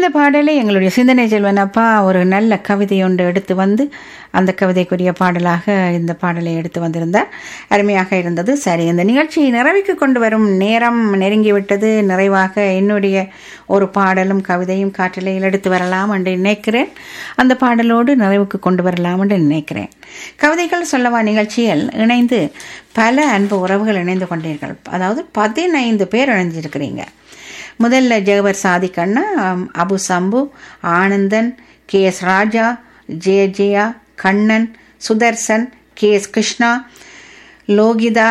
இந்த பாடலை எங்களுடைய சிந்தனை செல்வன் அப்பா ஒரு நல்ல கவிதை ஒன்று எடுத்து வந்து அந்த கவிதைக்குரிய பாடலாக இந்த பாடலை எடுத்து வந்திருந்தார் அருமையாக இருந்தது சரி இந்த நிகழ்ச்சியை நிறைவுக்கு கொண்டு வரும் நேரம் நெருங்கிவிட்டது நிறைவாக என்னுடைய ஒரு பாடலும் கவிதையும் காற்றலையில் எடுத்து வரலாம் என்று நினைக்கிறேன் அந்த பாடலோடு நிறைவுக்கு கொண்டு வரலாம் என்று நினைக்கிறேன் கவிதைகள் சொல்லவா நிகழ்ச்சியில் இணைந்து பல அன்பு உறவுகள் இணைந்து கொண்டீர்கள் அதாவது பதினைந்து பேர் இணைஞ்சிருக்கிறீங்க முதல்ல Jegavar Sathikkanna Abu Sambu Anandan K S Raja Jaya Jaya Kannan Sudharsan K S Krishna Lohitha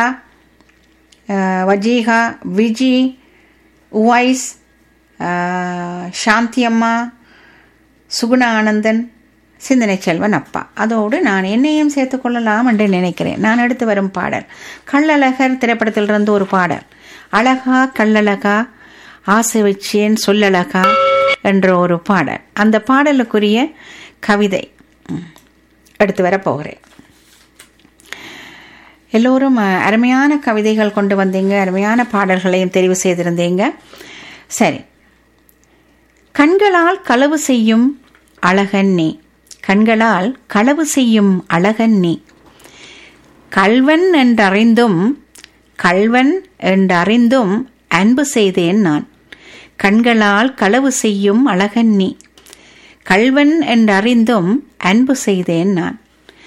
Vajeeka Viji Uvais Shanthiyamma Suguna Anandan Sinthanai Selvan அப்பா அதோடு நான் என்னையும் சேர்த்துக்கொள்ளலாம் என்று நினைக்கிறேன் நான் எடுத்து வரும் பாடல் கள்ளழகர் திரைப்படத்திலிருந்து ஒரு பாடல் அழகா கள்ளழகா ஆசை வச்சேன் சொல்லழகா என்ற ஒரு பாடல் அந்த பாடலுக்குரிய கவிதை எடுத்து வர போகிறேன் எல்லோரும் அருமையான கவிதைகள் கொண்டு வந்தீங்க அருமையான பாடல்களையும் தெரிவு செய்திருந்தீங்க சரி கண்களால் களவு செய்யும் அழகன் நீ கண்களால் களவு செய்யும் அழகன் நீ கல்வன் என்றறிந்தும் கல்வன் என்றறிந்தும் அன்பு செய்தேன் நான் கண்களால் களவு செய்யும் அழகன் நீ கல்வன் என்றறிந்தும் அன்பு செய்தேன் நான்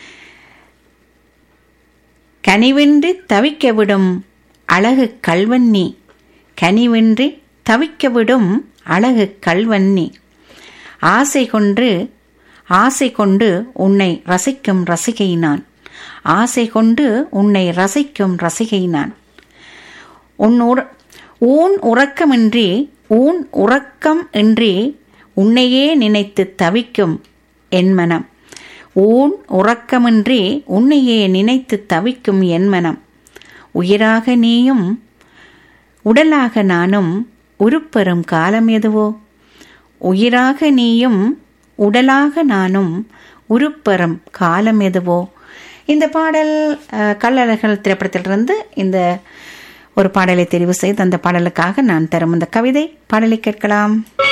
கனிவின்றி தவிக்க விடும் அழகு கல்வன் நீ கனிவின்றி தவிக்க விடும் அழகு கல்வன் நீ ஆசை கொன்று ஆசை கொண்டு உன்னை ரசிக்கும் ரசிகை நான் ஆசை கொண்டு உன்னை ரசிக்கும் ரசிகை நான் உன் உற ஊன் உறக்கமின்றி ஊன் உறக்கம் இன்றி உன்னையே நினைத்து தவிக்கும் என் மனம் ஊன் உறக்கமின்றி உன்னையே நினைத்து தவிக்கும் என் மனம் உயிராக நீயும் உடலாக நானும் உருப்பெறும் காலம் எதுவோ உயிராக நீயும் உடலாக நானும் உருப்பெறும் காலம் எதுவோ இந்த பாடல் கல்லழகல் திரைப்படத்திலிருந்து இந்த ஒரு பாடலை தெரிவு செய்து அந்த பாடலுக்காக நான் தரும் இந்த கவிதை பாடலை கேட்கலாம்